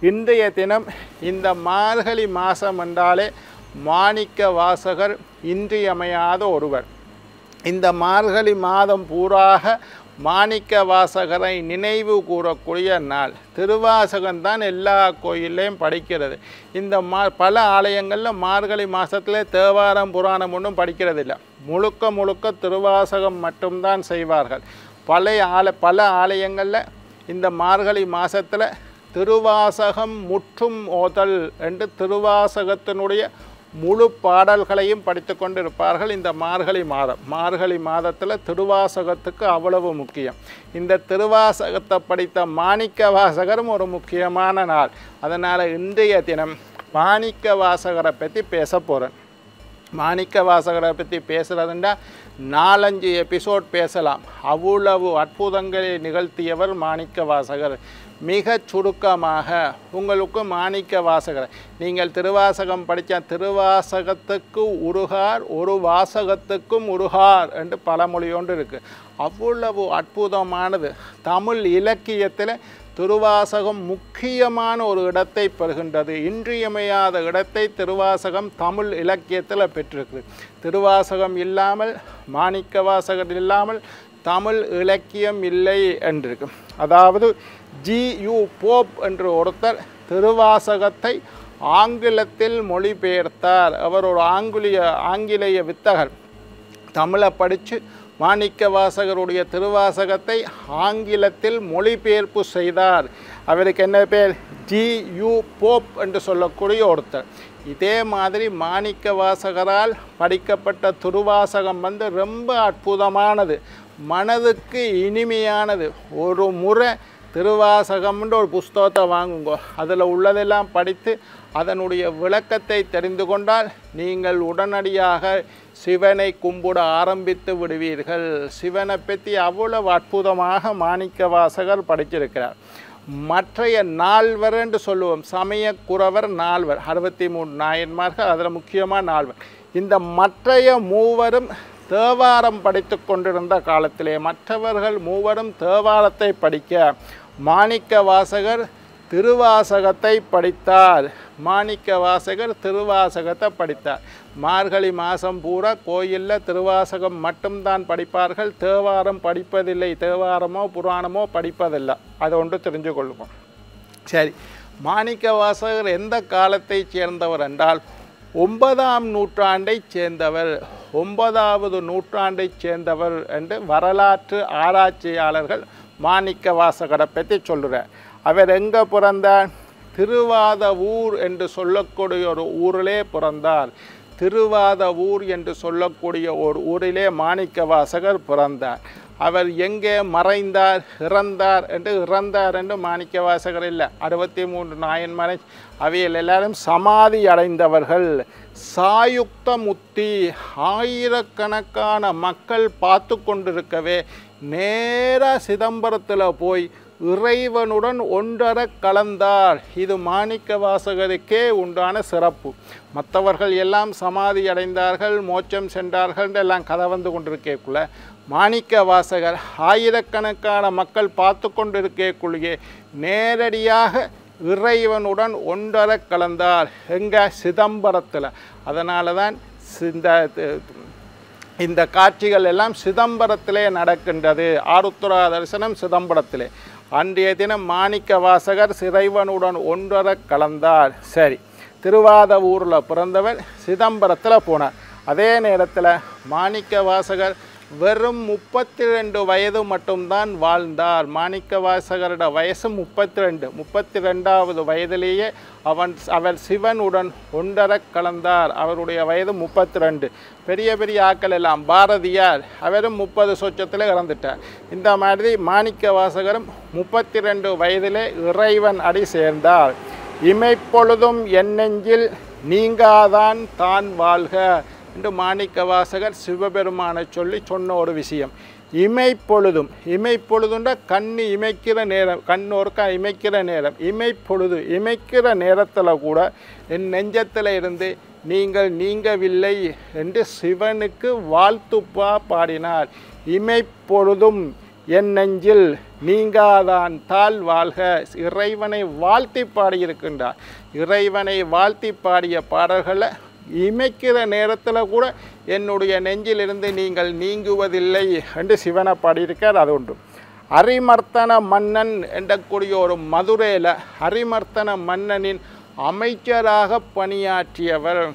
இன்றைய தினம் இந்த மார்கழி மாதம் என்றாலே மாணிக்க வாசகர் இன்றியமையாத ஒருவர் இந்த மார்கழி மாதம் பூராக மாணிக்க வாசகரை நினைவு கூறக்கூடிய நாள் திருவாசகம் தான் எல்லா கோயில்லையும் படிக்கிறது இந்த மா பல ஆலயங்களில் மார்கழி மாதத்தில் தேவாரம் புராணம் ஒன்றும் படிக்கிறதில்ல முழுக்க முழுக்க திருவாசகம் மட்டும்தான் செய்வார்கள் பழைய ஆல பல ஆலயங்களில் இந்த மார்கழி மாதத்தில் திருவாசகம் முற்றும் ஓதல் என்று திருவாசகத்தினுடைய முழு பாடல்களையும் படித்து கொண்டு இருப்பார்கள் இந்த மார்கழி மாதம் மார்கழி மாதத்தில் திருவாசகத்துக்கு அவ்வளவு முக்கியம் இந்த திருவாசகத்தை படித்த மாணிக்க வாசகரும் ஒரு முக்கியமான நாள் அதனால் இன்றைய தினம் மாணிக்க வாசகரை பற்றி பேச போகிறேன் மாணிக்க வாசகரை பற்றி பேசுகிறதுண்டா நாலஞ்சு எபிசோட் பேசலாம் அவ்வளவு அற்புதங்களை நிகழ்த்தியவர் மாணிக்க வாசகர் மிக சுருக்கமாக உங்களுக்கு மாணிக்க வாசகர் நீங்கள் திருவாசகம் படித்த திருவாசகத்துக்கு உருகார் ஒரு வாசகத்துக்கும் உருகார் என்று பழமொழி ஒன்று இருக்குது அவ்வளவு அற்புதமானது தமிழ் இலக்கியத்தில் திருவாசகம் முக்கியமான ஒரு இடத்தை பெறுகின்றது இன்றியமையாத இடத்தை திருவாசகம் தமிழ் இலக்கியத்தில் பெற்றிருக்கு திருவாசகம் இல்லாமல் மாணிக்க வாசகர் இல்லாமல் தமிழ் இலக்கியம் இல்லை என்றிருக்கு அதாவது ஜி யு போப் என்று ஒருத்தர் திருவாசகத்தை ஆங்கிலத்தில் மொழிபெயர்த்தார் அவர் ஒரு ஆங்கிலிய ஆங்கிலேய வித்தகர் தமிழை படித்து மாணிக்க வாசகருடைய திருவாசகத்தை ஆங்கிலத்தில் மொழிபெயர்ப்பு செய்தார் அவருக்கு என்ன பேர் ஜி யு போப் என்று சொல்லக்கூடிய ஒருத்தர் இதே மாதிரி மாணிக்க வாசகரால் படிக்கப்பட்ட திருவாசகம் வந்து ரொம்ப அற்புதமானது மனதுக்கு இனிமையானது ஒரு முறை திருவாசகம்ன்ற ஒரு புஸ்தகத்தை வாங்குங்க அதில் உள்ளதெல்லாம் படித்து அதனுடைய விளக்கத்தை தெரிந்து கொண்டால் நீங்கள் உடனடியாக சிவனை கும்பிட ஆரம்பித்து விடுவீர்கள் சிவனை பற்றி அவ்வளவு அற்புதமாக மாணிக்க வாசகர் படிச்சிருக்கிறார் மற்றைய நால்வர் என்று சொல்லுவோம் சமய குறவர் நால்வர் அறுபத்தி மூணு நாயன்மார்கள் அதில் முக்கியமாக நால்வர் இந்த மற்றைய மூவரும் தேவாரம் படித்து கொண்டிருந்த காலத்திலே மற்றவர்கள் மூவரும் தேவாரத்தை படிக்க மாணிக்க வாசகர் திருவாசகத்தை படித்தார் மாணிக்க வாசகர் திருவாசகத்தை படித்தார் மார்கழி மாதம் பூரா கோயிலில் திருவாசகம் மட்டும்தான் படிப்பார்கள் தேவாரம் படிப்பதில்லை தேவாரமோ புராணமோ படிப்பதில்லை அதை ஒன்று தெரிஞ்சு கொள்ளுவோம் சரி மாணிக்க வாசகர் எந்த காலத்தைச் சேர்ந்தவர் என்றால் ஒன்பதாம் நூற்றாண்டைச் சேர்ந்தவர் ஒன்பதாவது நூற்றாண்டைச் சேர்ந்தவர் என்று வரலாற்று ஆராய்ச்சியாளர்கள் மாணிக்க வாசகரை பற்றி சொல்கிறார் அவர் எங்கே பிறந்தார் திருவாத ஊர் என்று சொல்லக்கூடிய ஒரு ஊரிலே பிறந்தார் திருவாத ஊர் என்று சொல்லக்கூடிய ஒரு ஊரிலே மாணிக்க வாசகர் பிறந்தார் அவர் எங்கே மறைந்தார் இறந்தார் என்று இறந்தார் என்று மாணிக்க வாசகர் இல்லை அறுபத்தி மூன்று நாயன்மறை அவையில் எல்லாரும் சமாதி அடைந்தவர்கள் சாயுக்த முத்தி ஆயிரக்கணக்கான மக்கள் பார்த்து கொண்டிருக்கவே நேராக சிதம்பரத்தில் போய் இறைவனுடன் ஒன்றர கலந்தார் இது மாணிக்க வாசகருக்கே உண்டான சிறப்பு மற்றவர்கள் எல்லாம் சமாதி அடைந்தார்கள் மோட்சம் சென்றார்கள் எல்லாம் கதை வந்து கொண்டிருக்கக்குள்ள மாணிக்க வாசகர் ஆயிரக்கணக்கான மக்கள் பார்த்து கொண்டிருக்கக்குள்ளேயே நேரடியாக இறைவனுடன் ஒன்றர கலந்தார் எங்க சிதம்பரத்தில் அதனால தான் இந்த இந்த காட்சிகள் எல்லாம் சிதம்பரத்திலே நடக்கின்றது ஆருத்ரா தரிசனம் சிதம்பரத்திலே அன்றைய தினம் மாணிக்க வாசகர் சிறைவனுடன் ஒன்றர கலந்தார் சரி திருவாத ஊரில் பிறந்தவர் சிதம்பரத்தில் போனார் அதே நேரத்தில் மாணிக்க வாசகர் வெறும் முப்பத்தி ரெண்டு வயது மட்டும்தான் வாழ்ந்தார் மாணிக்க வாசகரோட வயசு முப்பத்தி ரெண்டு முப்பத்தி ரெண்டாவது வயதிலேயே அவன் அவர் சிவனுடன் ஒன்றர கலந்தார் அவருடைய வயது முப்பத்தி ரெண்டு பெரிய பெரிய ஆக்கள் எல்லாம் பாரதியார் அவரும் முப்பது சொச்சத்தில் இறந்துட்டார் இந்த மாதிரி மாணிக்க வாசகரும் முப்பத்தி ரெண்டு வயதிலே இறைவன் அடி சேர்ந்தார் இமைப்பொழுதும் என் நெஞ்சில் நீங்காதான் தான் வாழ்க என்று மாணிக்க வாசகர் சிவபெருமானை சொல்லி சொன்ன ஒரு விஷயம் இமைப்பொழுதும் இமைப்பொழுதுன்ற கண்ணு இமைக்கிற நேரம் கண்ணோருக்கா இமைக்கிற நேரம் இமைப்பொழுது இமைக்கிற நேரத்தில் கூட என் நெஞ்சத்தில் இருந்து நீங்கள் நீங்கவில்லை என்று சிவனுக்கு வாழ்த்துப்பா பாடினார் இமைப்பொழுதும் என் நெஞ்சில் நீங்காதான் தாழ் வாழ்க இறைவனை வாழ்த்தி பாடியிருக்கின்றார் இறைவனை வாழ்த்தி பாடிய பாடல்களை இமைக்கிற நேரத்தில் கூட என்னுடைய நெஞ்சிலிருந்து நீங்கள் நீங்குவதில்லை என்று சிவனை பாடியிருக்கார் அது உண்டு அரிமர்த்தன மன்னன் என்றக்கூடிய ஒரு மதுரையில் அரிமர்த்தன மன்னனின் அமைச்சராக பணியாற்றியவர்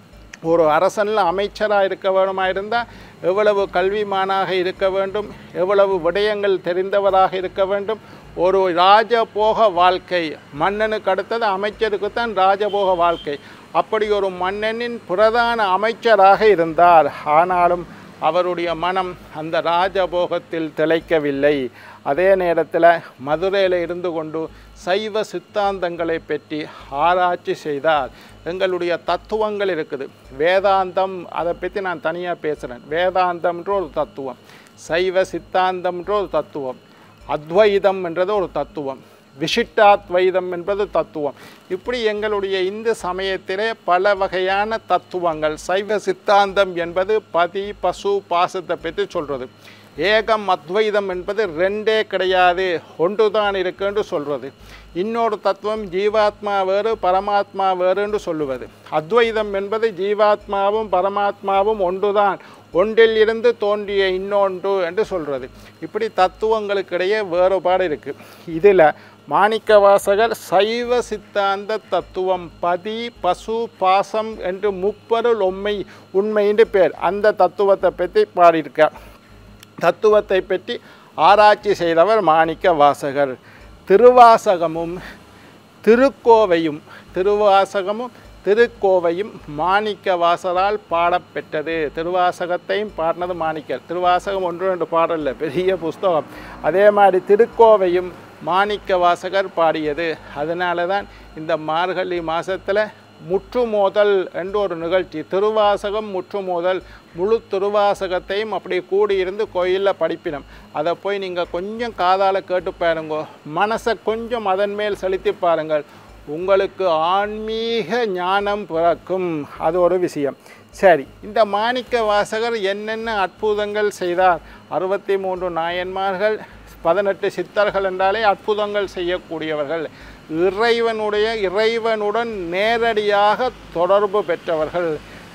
ஒரு அரசனில் அமைச்சராக இருக்க வேணுமா இருந்தால் எவ்வளவு கல்விமானாக இருக்க வேண்டும் எவ்வளவு விடயங்கள் தெரிந்தவராக இருக்க வேண்டும் ஒரு ராஜபோக வாழ்க்கை மன்னனுக்கு அடுத்தது அமைச்சருக்குத்தான் ராஜபோக வாழ்க்கை அப்படி ஒரு மன்னனின் பிரதான அமைச்சராக இருந்தார் ஆனாலும் அவருடைய மனம் அந்த ராஜபோகத்தில் திளைக்கவில்லை அதே நேரத்தில் மதுரையில் இருந்து கொண்டு சைவ சித்தாந்தங்களை பற்றி ஆராய்ச்சி செய்தார் எங்களுடைய தத்துவங்கள் இருக்குது வேதாந்தம் அதை பற்றி நான் தனியாக பேசுகிறேன் வேதாந்தம்ன்ற ஒரு தத்துவம் சைவ சித்தாந்தம்ன்ற ஒரு தத்துவம் அத்வைதம் என்றது ஒரு தத்துவம் விசிட்டாத்வைதம் என்பது தத்துவம் இப்படி எங்களுடைய இந்து சமயத்திலே பல வகையான தத்துவங்கள் சைவ சித்தாந்தம் என்பது பதி பசு பாசத்தை பற்றி சொல்கிறது ஏகம் அத்வைதம் என்பது ரெண்டே கிடையாது ஒன்று தான் இருக்குன்னு சொல்கிறது இன்னொரு தத்துவம் ஜீவாத்மா வேறு பரமாத்மா வேறுன்னு சொல்லுவது அத்வைதம் என்பது ஜீவாத்மாவும் பரமாத்மாவும் ஒன்றுதான் ஒன்றில் இருந்து தோன்றிய இன்னொன்று என்று சொல்கிறது இப்படி தத்துவங்களுக்கிடையே வேறுபாடு இருக்குது இதில் மாணிக்கவாசகர் சைவ சித்தாந்த தத்துவம் பதி பசு பாசம் என்று முப்பொருள் உண்மை உண்மைன்னு பேர் அந்த தத்துவத்தை பற்றி பாடியிருக்கார் தத்துவத்தை பற்றி ஆராய்ச்சி செய்தவர் மாணிக்க வாசகர் திருவாசகமும் திருக்கோவையும் திருவாசகமும் திருக்கோவையும் மாணிக்க வாசரால் பாடப்பெற்றது திருவாசகத்தையும் பாடினது மாணிக்கர் திருவாசகம் ஒன்று ரெண்டு பாடல்ல பெரிய புஸ்தகம் அதே மாதிரி திருக்கோவையும் மாணிக்க வாசகர் பாடியது அதனால தான் இந்த மார்கழி மாதத்தில் முற்றுமோதல் என்று ஒரு நிகழ்ச்சி திருவாசகம் முற்றுமோதல் முழு திருவாசகத்தையும் அப்படி கூடியிருந்து கோயிலில் படிப்பினோம் அதை போய் நீங்கள் கொஞ்சம் காதால் கேட்டு பாருங்க மனசை கொஞ்சம் அதன் மேல் செலுத்தி பாருங்கள் உங்களுக்கு ஆன்மீக ஞானம் பிறக்கும் அது ஒரு விஷயம் சரி இந்த மாணிக்க வாசகர் என்னென்ன அற்புதங்கள் செய்தார் அறுபத்தி மூன்று நாயன்மார்கள் பதினெட்டு சித்தர்கள் என்றாலே அற்புதங்கள் செய்யக்கூடியவர்கள் இறைவனுடைய இறைவனுடன் நேரடியாக தொடர்பு பெற்றவர்கள்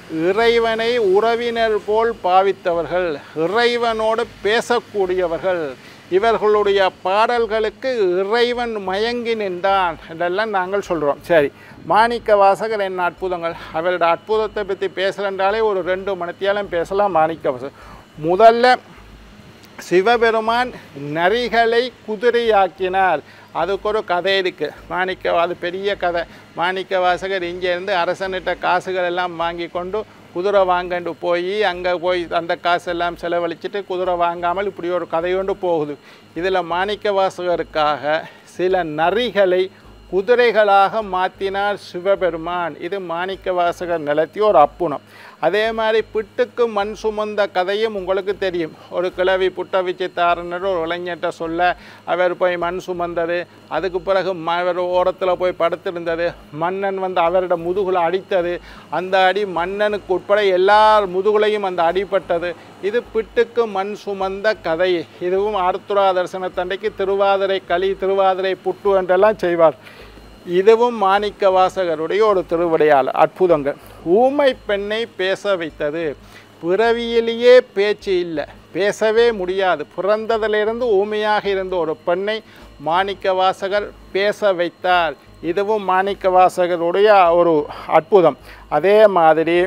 இறைவனை உறவினர் போல் பாவித்தவர்கள் இறைவனோடு பேசக்கூடியவர்கள் இவர்களுடைய பாடல்களுக்கு இறைவன் மயங்கி நின்றான் இதெல்லாம் நாங்கள் சொல்கிறோம் சரி மாணிக்க வாசகர் என்ன அற்புதங்கள் அவரோட அற்புதத்தை பற்றி பேசுகிறன்றாலே ஒரு ரெண்டு மணித்தியாலும் பேசலாம் மாணிக்க வாசகர் முதல்ல சிவபெருமான் நரிகளை குதிரையாக்கினார் அதுக்கு ஒரு கதை இருக்குது மாணிக்க அது பெரிய கதை மாணிக்க வாசகர் இங்கேருந்து அரசன்கிட்ட காசுகள் எல்லாம் வாங்கி கொண்டு குதிரை வாங்கண்டு போய் அங்கே போய் அந்த காசெல்லாம் செலவழிச்சிட்டு குதிரை வாங்காமல் இப்படி ஒரு கதையொண்டு போகுது இதில் மாணிக்க வாசகருக்காக சில நரிகளை குதிரைகளாக மாற்றினார் சிவபெருமான் இது மாணிக்க வாசகர் நிலத்திய ஒரு அப்புணம் அதே மாதிரி பிட்டுக்கு மண் சுமந்த கதையும் உங்களுக்கு தெரியும் ஒரு கிழவி புட்ட வச்சு தாரனர் ஒரு இளைஞர்கிட்ட சொல்ல அவர் போய் மண் சுமந்தது அதுக்கு பிறகு ம அவர் ஓரத்தில் போய் படுத்திருந்தது மன்னன் வந்து அவரோட முதுகுல அடித்தது அந்த அடி மன்னனுக்கு உட்பட எல்லார் முதுகுலையும் அந்த அடிபட்டது இது பிட்டுக்கு மண் சுமந்த கதை இதுவும் ஆர்த்துரா தரிசனத்தண்டைக்கு திருவாதிரை களி திருவாதிரை புட்டு என்றெல்லாம் செய்வார் இதுவும் மாணிக்க வாசகருடைய ஒரு திருவிடையால் அற்புதங்கள் ஊமை பெண்ணை பேச வைத்தது பிறவியிலேயே பேச்சு இல்லை பேசவே முடியாது பிறந்ததிலிருந்து ஊமையாக இருந்த ஒரு பெண்ணை மாணிக்க வாசகர் பேச வைத்தார் இதுவும் மாணிக்க வாசகருடைய ஒரு அற்புதம் அதே மாதிரி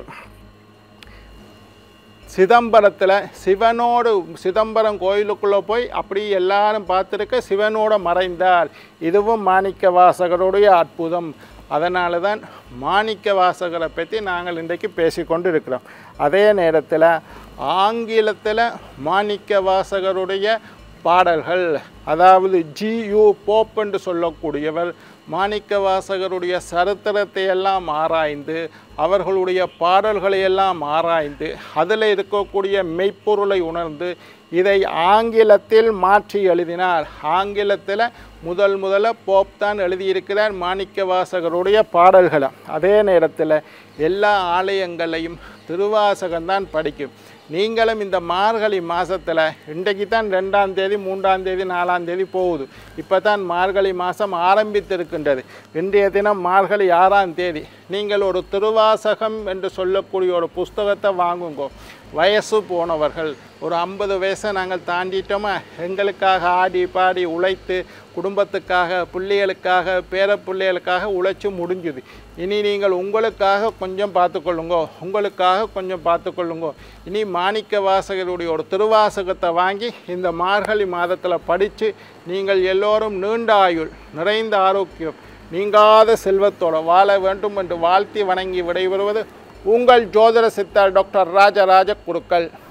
சிதம்பரத்தில் சிவனோடு சிதம்பரம் கோயிலுக்குள்ளே போய் அப்படி எல்லாரும் பார்த்துருக்க சிவனோட மறைந்தார் இதுவும் மாணிக்க வாசகருடைய அற்புதம் அதனால தான் மாணிக்க வாசகரை பற்றி நாங்கள் இன்றைக்கு பேசிக்கொண்டு இருக்கிறோம் அதே நேரத்தில் ஆங்கிலத்தில் மாணிக்க வாசகருடைய பாடல்கள் அதாவது ஜி யு போப் என்று சொல்லக்கூடியவர் மாணிக்க வாசகருடைய சரித்திரத்தை எல்லாம் ஆராய்ந்து அவர்களுடைய பாடல்களை எல்லாம் ஆராய்ந்து அதில் இருக்கக்கூடிய மெய்ப்பொருளை உணர்ந்து இதை ஆங்கிலத்தில் மாற்றி எழுதினார் ஆங்கிலத்தில் முதல் முதல்ல போப் தான் எழுதியிருக்கிறார் மாணிக்க வாசகருடைய பாடல்களை அதே நேரத்தில் எல்லா ஆலயங்களையும் திருவாசகம்தான் படிக்கும் நீங்களும் இந்த மார்கழி மாதத்தில் இன்றைக்கு தான் ரெண்டாம் தேதி மூன்றாம் தேதி நாலாம் தேதி போகுது இப்போ தான் மார்கழி மாதம் ஆரம்பித்திருக்கின்றது இன்றைய தினம் மார்கழி ஆறாம் தேதி நீங்கள் ஒரு திருவாசகம் என்று சொல்லக்கூடிய ஒரு புஸ்தகத்தை வாங்குங்கோ வயசு போனவர்கள் ஒரு ஐம்பது வயசை நாங்கள் தாண்டிட்டோமா எங்களுக்காக ஆடி பாடி உழைத்து குடும்பத்துக்காக பிள்ளைகளுக்காக பேர பிள்ளைகளுக்காக உழைச்சி முடிஞ்சுது இனி நீங்கள் உங்களுக்காக கொஞ்சம் பார்த்துக்கொள்ளுங்க உங்களுக்காக கொஞ்சம் பார்த்துக்கொள்ளுங்க இனி மாணிக்க வாசகருடைய ஒரு திருவாசகத்தை வாங்கி இந்த மார்கழி மாதத்தில் படித்து நீங்கள் எல்லோரும் நீண்ட ஆயுள் நிறைந்த ஆரோக்கியம் நீங்காத செல்வத்தோட வாழ வேண்டும் என்று வாழ்த்தி வணங்கி விடைபெறுவது உங்கள் ஜோதிட சித்தர் டாக்டர் ராஜராஜ குருக்கள்